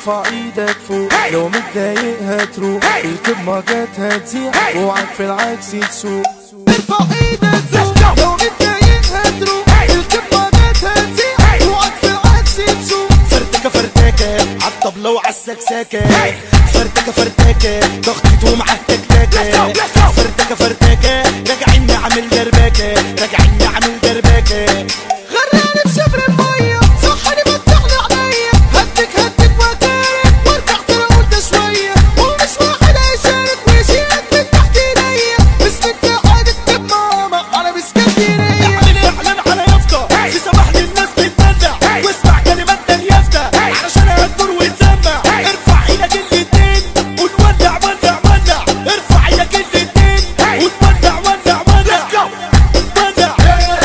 ارفع ايدك فوق لو متضايق هتروح الكب هتزيع اوعك في العكس تسوق ارفع ايدك فوق لو متضايق هتروح الكب هتزيع اوعك في العكس تسوق فرتكه فرتكه عالطبلة وعالسكسكة فرتكه فرتكه ضغطت ومعاه تكتكة فرتكه فرتكه راجعين نعمل دربكة راجعين نعمل دربكة غرقاني في شبر المية صحني فتحلي عينيا هدك هدك مكانك وارجع ترى قلت شوية ومش واحد هيشارك ويشيلك من تحت ايديا باسم اتحاد الكب ماما انا باسكندرية اعمل اعلان على يافطة تسمح للناس تتدلع واسمع كلمات اليافطة علشان هتدور وتسمع ارفع ايدك الاتنين ونولع ولع ولع ارفع ايدك الاتنين ونولع ولع ولع ولع ولع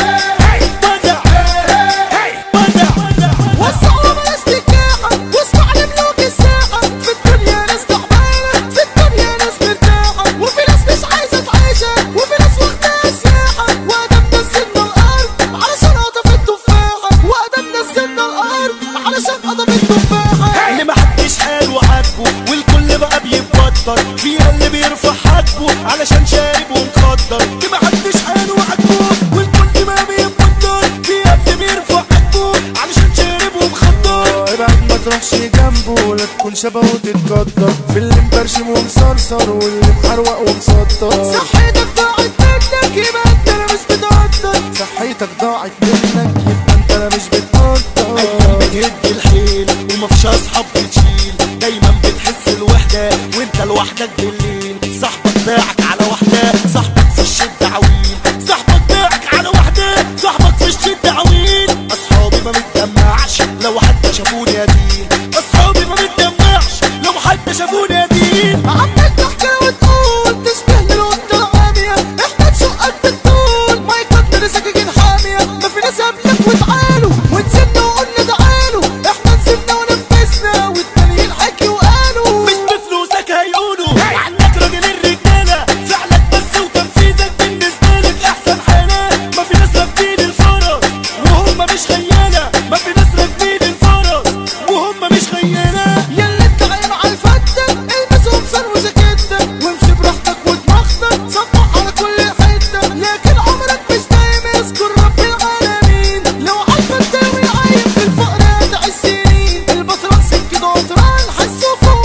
ولع وسعوا بلاش تكاحة واسمع لملوك الساحة في الدنيا ناس تعبانة في الدنيا ناس مرتاحة وفي ناس مش عايزة تعيشها وفي ناس واخداها سياحة وأدم نزلنا الأرض علشان قطف التفاحة وأدم نزلنا الأرض علشان قطف التفاحة اللي محدش قال وعاتبه والكل بقى بيتبطل فيها اللي بيرفع حاجبه علشان شارب ومخدر اللي محدش قال وعاتبه والكل بقى بيتبطل فيها اللي بيرفع حاجبه علشان شارب ومخدر ابعد ما تروحش جنبه لا تكون شبهه وتتقدر في اللي مبرشم ومصرصر واللي محروق ومسطر صحتك ضاعت منك يبقى انت لا مش بتقدر صحتك ضاعت منك يبقى انت لا مش بتقدر ايام بتهد الحيل ومفيش اصحاب بتشيل دايما بتحس الوحده وانت لوحدك بالليل صاحبك باعك على واحده صاحبك في الشده عويل صاحبك باعك على واحده صاحبك في الشده عويل اصحابي ما بتدمعش لو حتى شافوني يتيم اصحابي ما بتدمعش لو حتى شافوني يتيم عمال تحكي وتقول تشبه للقطة العامية احنا تشقك بالطول ما يقدر سكاكين حامية ما في ناس قبلك وتعالوا ونزلنا وقلنا تعالوا احنا نزلنا ونفذنا والتانيين حكي وقالوا مش بفلوسك هيقولوا عنك راجل الرجاله فعلك بس وتنفيذك بالنسبه لك احسن حاله ما في ناس راكبين الفرس وهم مش خيانه ما في ناس راكبين الفرس وهم مش خيانه يلا انت عايم على الفتة البس قمصان وجاكيتة وامشي براحتك ودماغتك صبح على كل حتة لكن عمرك مش دايم اذكر رب العالمين لو عارفة انت عايم في الفقر هتعيش سنين البطران سكة قطران حسوا فوق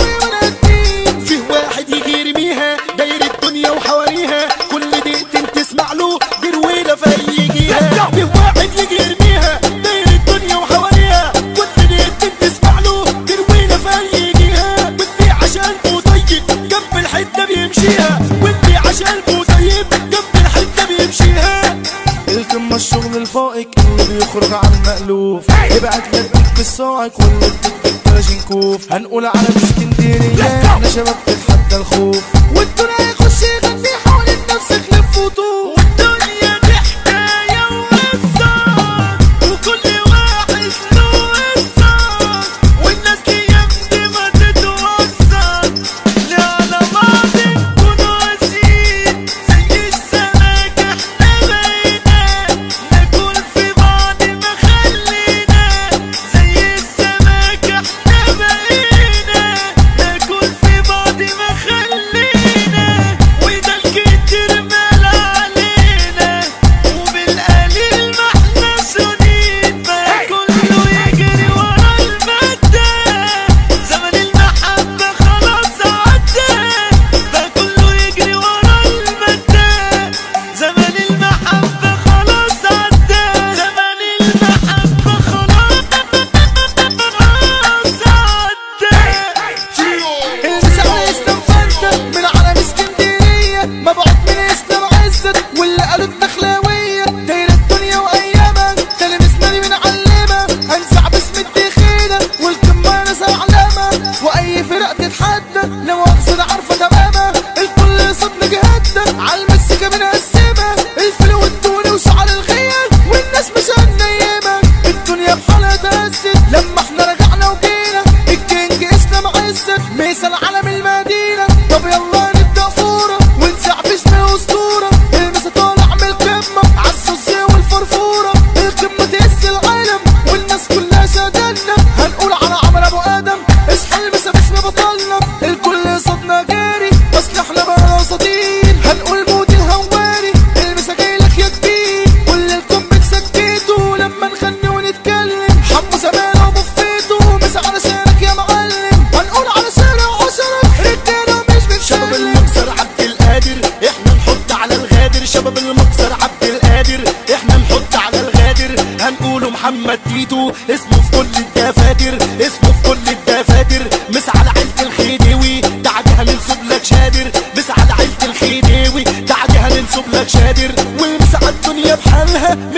ونادين فيه واحد يجي يرميها داير الدنيا وحواليها كل دقيقتين تسمع له دي رويله فيجيها فيه واحد يجي يرميها داير الدنيا وحواليها كل دقيقتين تسمع له دي رويله فيجيها واللي عشان طيب جنب الحته بيمشيها واللي عشان طيب جنب الحته بيمشيها القمة الشغل الفائق اللي بيخرج عن المألوف ابعت لك بالصاعق واللي بتكتب كلاشينكوف هنقول على اسكندرية احنا شباب تتحدى الخوف والدنيا يخش يغني حوالين نفسك لف وطوف والدنيا دي حكاية وقصة وكل واحد له قصة والناس دي يا ابني ما تتوصل لا على بعض نكونوا قاسيين زي السمك احنا بقينا ناكل في بعض ما خلينا زي السمك احنا بقينا ناكل في بعض ما خلينا محمد تيتو اسمه في كل الدفاتر اسمه في كل الدفاتر مسعى لعيلة الخديوي بعدها ننسب لك شادر مسعى لعيلة الخديوي بعدها ننسب لك شادر ومسعى الدنيا بحالها